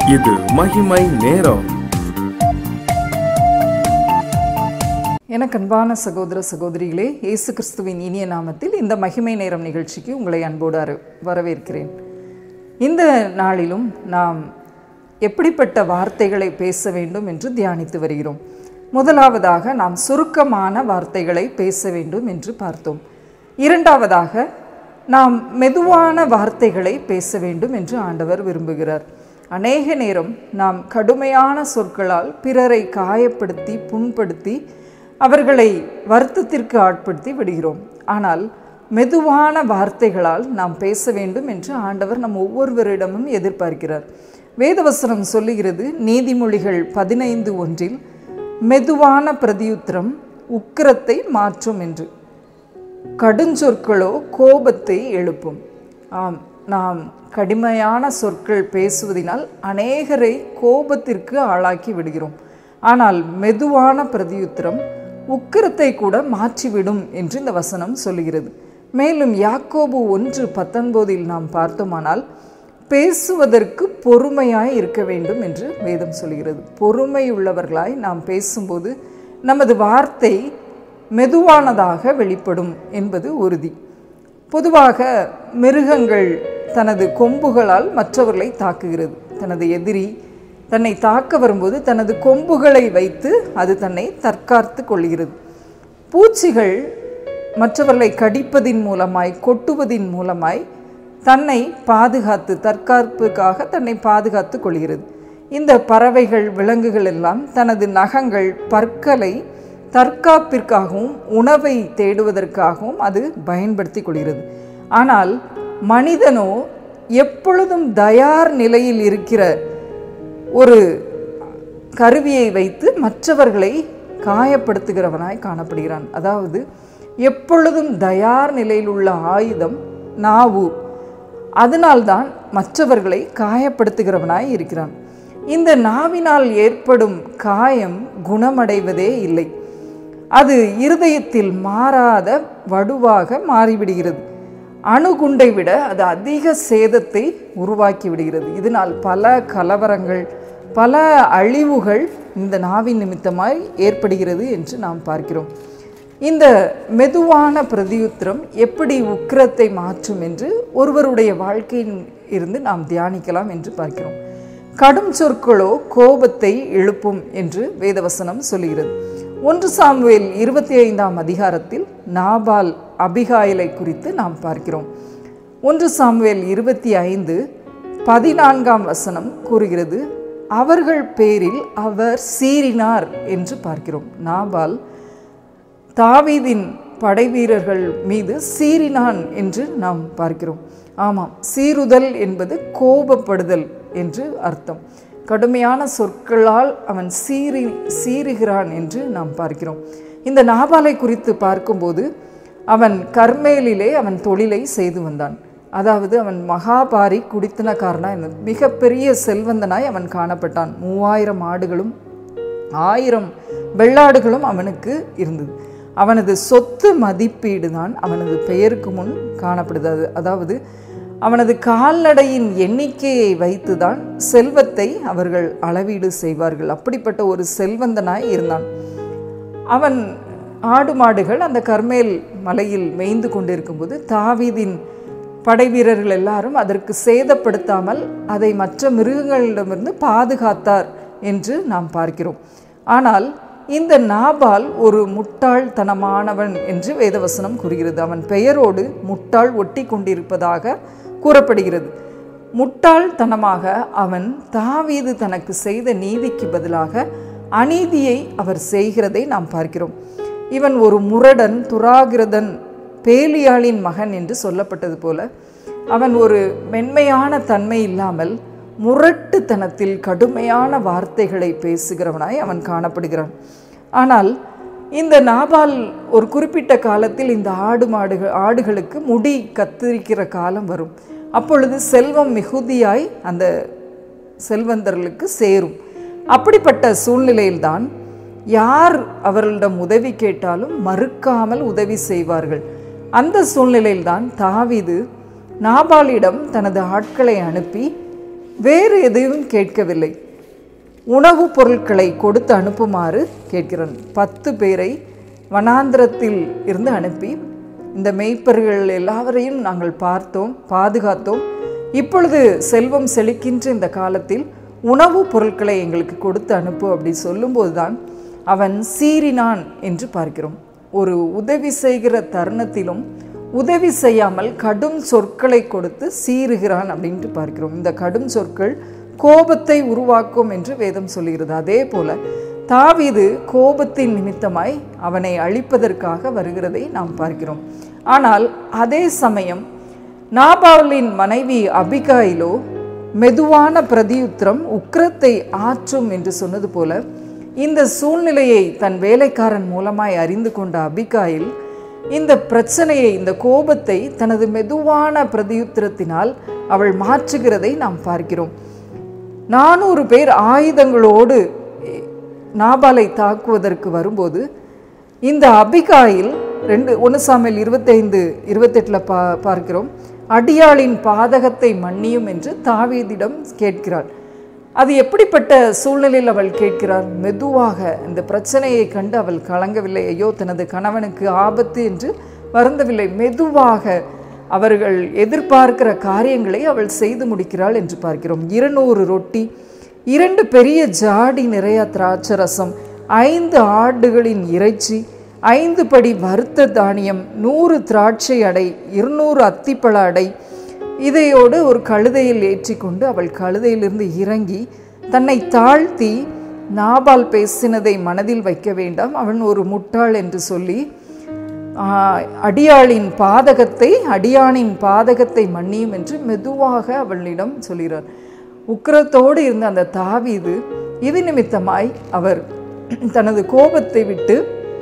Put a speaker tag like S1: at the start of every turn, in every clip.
S1: இது மகிமை நேரம்
S2: எனக்கு அன்பான சகோதர சகோதரிகளே இயேசு கிறிஸ்துவின் இனிய நாமத்தில் இந்த மகிமை நேரம் நிகழ்ச்சிக்கு உங்களை அன்போடு அரு- வரவேற்கிறேன் இந்த நாளிலும் நாம் எப்படிப்பட்ட வார்த்தைகளை பேச வேண்டும் என்று தியானித்து வருகிறோம் முதலாவதாக நாம் சுருக்கமான வார்த்தைகளை பேச வேண்டும் என்று பார்த்தோம் இரண்டாவதாக நாம் மெதுவான வார்த்தைகளை பேச வேண்டும் என்று ஆண்டவர் விரும்புகிறார் அநேக நேரம் நாம் கடுமையான சொற்களால் பிறரை காயப்படுத்தி புண்படுத்தி அவர்களை வருத்தத்திற்கு ஆட்படுத்தி விடுகிறோம் ஆனால் மெதுவான வார்த்தைகளால் நாம் பேச வேண்டும் என்று ஆண்டவர் நம் ஒவ்வொருவரிடமும் எதிர்பார்க்கிறார் வேதவசனம் சொல்லுகிறது நீதிமொழிகள் பதினைந்து ஒன்றில் மெதுவான பிரதியுத்திரம் உக்கிரத்தை மாற்றும் என்று கடுஞ்சொற்களோ கோபத்தை எழுப்பும் ஆம் நாம் கடுமையான சொற்கள் பேசுவதினால் அநேகரை கோபத்திற்கு ஆளாக்கி விடுகிறோம் ஆனால் மெதுவான பிரதியுத்திரம் உக்கிரத்தை கூட மாற்றிவிடும் என்று இந்த வசனம் சொல்லுகிறது மேலும் யாக்கோபு ஒன்று பத்தொன்பதில் நாம் பார்த்தோமானால் பேசுவதற்கு பொறுமையாய் இருக்க வேண்டும் என்று வேதம் சொல்கிறது பொறுமையுள்ளவர்களாய் நாம் பேசும்போது நமது வார்த்தை மெதுவானதாக வெளிப்படும் என்பது உறுதி பொதுவாக மிருகங்கள் தனது கொம்புகளால் மற்றவர்களை தாக்குகிறது தனது எதிரி தன்னை தாக்க வரும்போது தனது கொம்புகளை வைத்து அது தன்னை தற்காத்து கொள்கிறது பூச்சிகள் மற்றவர்களை கடிப்பதின் மூலமாய் கொட்டுவதின் மூலமாய் தன்னை பாதுகாத்து தற்காப்புக்காக தன்னை பாதுகாத்து கொள்கிறது இந்த பறவைகள் விலங்குகள் எல்லாம் தனது நகங்கள் பற்களை தற்காப்பிற்காகவும் உணவை தேடுவதற்காகவும் அது பயன்படுத்தி கொள்கிறது ஆனால் மனிதனோ எப்பொழுதும் தயார் நிலையில் இருக்கிற ஒரு கருவியை வைத்து மற்றவர்களை காயப்படுத்துகிறவனாய் காணப்படுகிறான் அதாவது எப்பொழுதும் தயார் நிலையில் உள்ள ஆயுதம் நாவு அதனால்தான் மற்றவர்களை காயப்படுத்துகிறவனாய் இருக்கிறான் இந்த நாவினால் ஏற்படும் காயம் குணமடைவதே இல்லை அது இருதயத்தில் மாறாத வடுவாக மாறிவிடுகிறது அணுகுண்டை விட அது அதிக சேதத்தை உருவாக்கி விடுகிறது இதனால் பல கலவரங்கள் பல அழிவுகள் இந்த நாவின் நிமித்தமாய் ஏற்படுகிறது என்று நாம் பார்க்கிறோம் இந்த மெதுவான பிரதியுத்திரம் எப்படி உக்கிரத்தை மாற்றும் என்று ஒருவருடைய வாழ்க்கையின் இருந்து நாம் தியானிக்கலாம் என்று பார்க்கிறோம் கடும் சொற்களோ கோபத்தை எழுப்பும் என்று வேதவசனம் சொல்லுகிறது ஒன்று சாமுவேல் இருபத்தி ஐந்தாம் அதிகாரத்தில் நாபால் அபிகாயிலை குறித்து நாம் பார்க்கிறோம் ஒன்று சாமுவேல் இருபத்தி ஐந்து பதினான்காம் வசனம் கூறுகிறது அவர்கள் பேரில் அவர் சீறினார் என்று பார்க்கிறோம் நாபால் தாவீதின் படைவீரர்கள் மீது சீறினான் என்று நாம் பார்க்கிறோம் ஆமாம் சீறுதல் என்பது கோபப்படுதல் என்று அர்த்தம் கடுமையான சொற்களால் அவன் சீறி சீறுகிறான் என்று நாம் பார்க்கிறோம் இந்த நாபாலை குறித்து பார்க்கும்போது அவன் கர்மேலிலே அவன் தொழிலை செய்து வந்தான் அதாவது அவன் மகாபாரி குடித்தனக்காரனாய் இருந்தான். மிகப்பெரிய செல்வந்தனாய் அவன் காணப்பட்டான் மூவாயிரம் ஆடுகளும் ஆயிரம் வெள்ளாடுகளும் அவனுக்கு இருந்தது அவனது சொத்து மதிப்பீடு தான் அவனது பெயருக்கு முன் காணப்படுது அதாவது அவனது கால்நடையின் எண்ணிக்கையை வைத்துதான் செல்வத்தை அவர்கள் அளவீடு செய்வார்கள் அப்படிப்பட்ட ஒரு செல்வந்தனாய் இருந்தான் அவன் ஆடு மாடுகள் அந்த கர்மேல் மலையில் மேய்ந்து கொண்டிருக்கும்போது தாவீதின் படை வீரர்கள் எல்லாரும் அதற்கு சேதப்படுத்தாமல் அதை மற்ற மிருகங்களிடமிருந்து பாதுகாத்தார் என்று நாம் பார்க்கிறோம் ஆனால் இந்த நாபால் ஒரு முட்டாள்தனமானவன் என்று வேதவசனம் கூறுகிறது அவன் பெயரோடு முட்டாள் ஒட்டி கொண்டிருப்பதாக கூறப்படுகிறது முட்டாள்தனமாக அவன் தாவீது தனக்கு செய்த நீதிக்கு பதிலாக அநீதியை அவர் செய்கிறதை நாம் பார்க்கிறோம் இவன் ஒரு முரடன் துராகிரதன் பேலியாளின் மகன் என்று சொல்லப்பட்டது போல அவன் ஒரு மென்மையான தன்மை இல்லாமல் முரட்டுத்தனத்தில் கடுமையான வார்த்தைகளை பேசுகிறவனாய் அவன் காணப்படுகிறான் ஆனால் இந்த நாபால் ஒரு குறிப்பிட்ட காலத்தில் இந்த ஆடு மாடுகள் ஆடுகளுக்கு முடி கத்திரிக்கிற காலம் வரும் அப்பொழுது செல்வம் மிகுதியாய் அந்த செல்வந்தர்களுக்கு சேரும் அப்படிப்பட்ட சூழ்நிலையில்தான் யார் அவர்களிடம் உதவி கேட்டாலும் மறுக்காமல் உதவி செய்வார்கள் அந்த சூழ்நிலையில்தான் தாவீது நாபாலிடம் தனது ஆட்களை அனுப்பி வேறு எதையும் கேட்கவில்லை உணவுப் பொருட்களை கொடுத்து அனுப்புமாறு கேட்கிறான் பத்து பேரை வனாந்திரத்தில் இருந்து அனுப்பி இந்த மெய்ப்பர்கள் எல்லாவரையும் நாங்கள் பார்த்தோம் பாதுகாத்தோம் இப்பொழுது செல்வம் செழிக்கின்ற இந்த காலத்தில் உணவுப் பொருட்களை எங்களுக்கு கொடுத்து அனுப்பு அப்படி சொல்லும்போது தான் அவன் சீறினான் என்று பார்க்கிறோம் ஒரு உதவி செய்கிற தருணத்திலும் உதவி செய்யாமல் கடும் சொற்களை கொடுத்து சீறுகிறான் அப்படின்ட்டு பார்க்கிறோம் இந்த கடும் சொற்கள் கோபத்தை உருவாக்கும் என்று வேதம் சொல்கிறது அதே போல தாவீது கோபத்தின் நிமித்தமாய் அவனை அழிப்பதற்காக வருகிறதை நாம் பார்க்கிறோம் ஆனால் அதே சமயம் நாபாலின் மனைவி அபிகாயிலோ மெதுவான பிரதியுத்திரம் உக்கிரத்தை ஆற்றும் என்று சொன்னது போல இந்த சூழ்நிலையை தன் வேலைக்காரன் மூலமாய் அறிந்து கொண்ட அபிகாயில் இந்த பிரச்சனையை இந்த கோபத்தை தனது மெதுவான பிரதியுத்திரத்தினால் அவள் மாற்றுகிறதை நாம் பார்க்கிறோம் நானூறு பேர் ஆயுதங்களோடு நாபாலை தாக்குவதற்கு வரும்போது இந்த அபிகாயில் ரெண்டு ஒன்று சாமியில் இருபத்தைந்து இருபத்தெட்டில் பா பார்க்கிறோம் அடியாளின் பாதகத்தை மன்னியும் என்று தாவீதிடம் கேட்கிறாள் அது எப்படிப்பட்ட சூழ்நிலையில் அவள் கேட்கிறாள் மெதுவாக இந்த பிரச்சனையை கண்டு அவள் கலங்கவில்லை ஐயோ தனது கணவனுக்கு ஆபத்து என்று வருந்தவில்லை மெதுவாக அவர்கள் எதிர்பார்க்கிற காரியங்களை அவள் செய்து முடிக்கிறாள் என்று பார்க்கிறோம் இருநூறு ரொட்டி இரண்டு பெரிய ஜாடி நிறைய திராட்சரசம் ஐந்து ஆடுகளின் இறைச்சி ஐந்து படி வறுத்த தானியம் நூறு திராட்சை அடை இருநூறு அத்திப்பழ அடை இதையோடு ஒரு கழுதையில் ஏற்றிக்கொண்டு அவள் கழுதையிலிருந்து இறங்கி தன்னை தாழ்த்தி நாபால் பேசினதை மனதில் வைக்க வேண்டாம் அவன் ஒரு முட்டாள் என்று சொல்லி அடியாளின் பாதகத்தை அடியானின் பாதகத்தை மன்னியும் என்று மெதுவாக அவளிடம் சொல்கிறார் உக்கிரத்தோடு இருந்த அந்த தாவீது இது நிமித்தமாய் அவர் தனது கோபத்தை விட்டு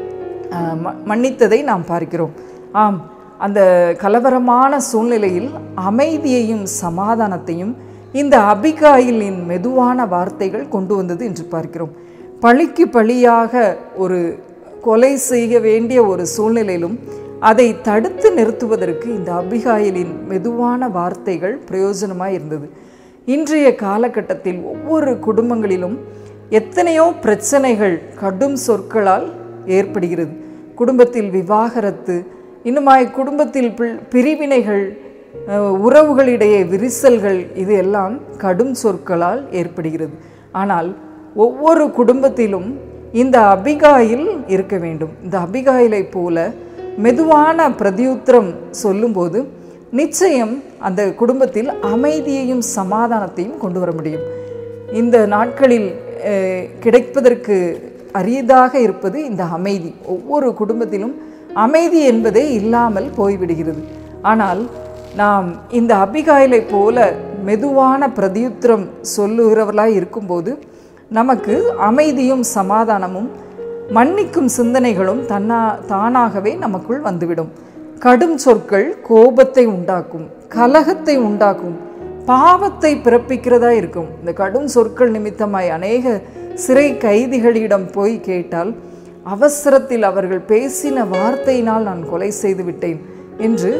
S2: மன்னித்ததை நாம் பார்க்கிறோம் ஆம் அந்த கலவரமான சூழ்நிலையில் அமைதியையும் சமாதானத்தையும் இந்த அபிகாயிலின் மெதுவான வார்த்தைகள் கொண்டு வந்தது என்று பார்க்கிறோம் பழிக்கு பழியாக ஒரு கொலை செய்ய வேண்டிய ஒரு சூழ்நிலையிலும் அதை தடுத்து நிறுத்துவதற்கு இந்த அபிகாயிலின் மெதுவான வார்த்தைகள் பிரயோஜனமாக இருந்தது இன்றைய காலகட்டத்தில் ஒவ்வொரு குடும்பங்களிலும் எத்தனையோ பிரச்சனைகள் கடும் சொற்களால் ஏற்படுகிறது குடும்பத்தில் விவாகரத்து இன்னுமாய் குடும்பத்தில் பிரிவினைகள் உறவுகளிடையே விரிசல்கள் இது எல்லாம் கடும் சொற்களால் ஏற்படுகிறது ஆனால் ஒவ்வொரு குடும்பத்திலும் இந்த அபிகாயில் இருக்க வேண்டும் இந்த அபிகாயிலை போல மெதுவான பிரதியுத்திரம் சொல்லும்போது நிச்சயம் அந்த குடும்பத்தில் அமைதியையும் சமாதானத்தையும் கொண்டு வர முடியும் இந்த நாட்களில் கிடைப்பதற்கு அரியதாக இருப்பது இந்த அமைதி ஒவ்வொரு குடும்பத்திலும் அமைதி என்பதே இல்லாமல் போய்விடுகிறது ஆனால் நாம் இந்த அபிகாயிலை போல மெதுவான பிரதியுத்திரம் சொல்லுகிறவர்களாய் இருக்கும்போது நமக்கு அமைதியும் சமாதானமும் மன்னிக்கும் சிந்தனைகளும் தன்னா தானாகவே நமக்குள் வந்துவிடும் கடும் சொற்கள் கோபத்தை உண்டாக்கும் கலகத்தை உண்டாக்கும் பாவத்தை பிறப்பிக்கிறதா இருக்கும் இந்த கடும் சொற்கள் நிமித்தமாய் அநேக சிறை கைதிகளிடம் போய் கேட்டால் அவசரத்தில் அவர்கள் பேசின வார்த்தையினால் நான் கொலை செய்து விட்டேன் என்று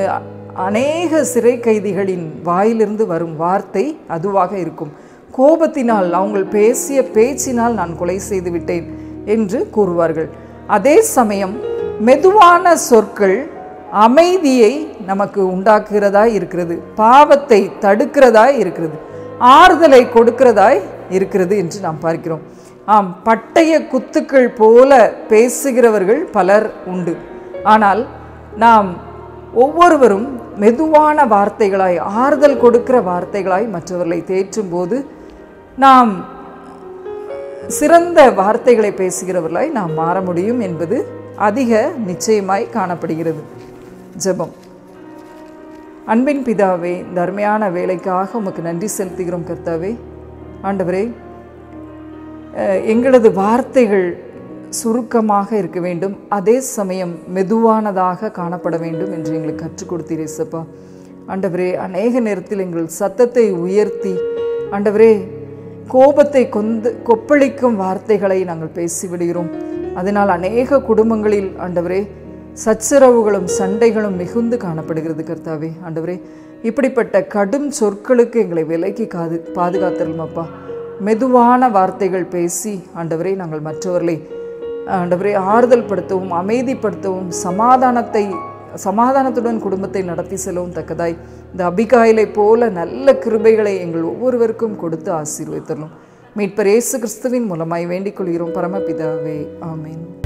S2: அநேக சிறை கைதிகளின் வாயிலிருந்து வரும் வார்த்தை அதுவாக இருக்கும் கோபத்தினால் அவங்க பேசிய பேச்சினால் நான் கொலை செய்து விட்டேன் என்று கூறுவார்கள் அதே சமயம் மெதுவான சொற்கள் அமைதியை நமக்கு உண்டாக்குகிறதா இருக்கிறது பாவத்தை தடுக்கிறதா இருக்கிறது ஆறுதலை கொடுக்கிறதாய் இருக்கிறது என்று நாம் பார்க்கிறோம் ஆம் பட்டய குத்துக்கள் போல பேசுகிறவர்கள் பலர் உண்டு ஆனால் நாம் ஒவ்வொருவரும் மெதுவான வார்த்தைகளாய் ஆறுதல் கொடுக்கிற வார்த்தைகளாய் மற்றவர்களை தேற்றும் போது நாம் சிறந்த வார்த்தைகளை பேசுகிறவர்களாய் நாம் மாற முடியும் என்பது அதிக நிச்சயமாய் காணப்படுகிறது ஜெபம் அன்பின் பிதாவே இந்த அருமையான வேலைக்காக உமக்கு நன்றி செலுத்துகிறோம் கர்த்தாவே ஆண்டவரே அஹ், எங்களது வார்த்தைகள் சுருக்கமாக இருக்க வேண்டும் அதே சமயம் மெதுவானதாக காணப்பட வேண்டும் என்று எங்களுக்கு கற்றுக் கொடுத்தீர் இயேசப்பா ஆண்டவரே அநேக நேரத்தில் எங்கள் சத்தத்தை உயர்த்தி ஆண்டவரே கோபத்தை கொந்து கொப்பளிக்கும் வார்த்தைகளை நாங்கள் பேசிவிடுகிறோம் அதனால் அநேக குடும்பங்களில் ஆண்டவரே சச்சரவுகளும் சண்டைகளும் மிகுந்து காணப்படுகிறது கர்த்தாவே ஆண்டவரே இப்படிப்பட்ட கடும் சொற்களுக்கு எங்களை விலைக்கு காது பாதுகாத்தரும் அப்பா மெதுவான வார்த்தைகள் பேசி ஆண்டவரே நாங்கள் மற்றவர்களை ஆண்டவரே ஆறுதல் படுத்தவும் அமைதிப்படுத்தவும் சமாதானத்தை சமாதானத்துடன் குடும்பத்தை நடத்தி செல்லவும் தக்கதாய் இந்த அபிகாயிலை போல நல்ல கிருபைகளை எங்கள் ஒவ்வொருவருக்கும் கொடுத்து ஆசீர்வதித்தரலும் மீட்பர் இயேசு கிறிஸ்துவின் மூலமாய் வேண்டிக் கொள்கிறோம் பரமபிதாவே ஆமென்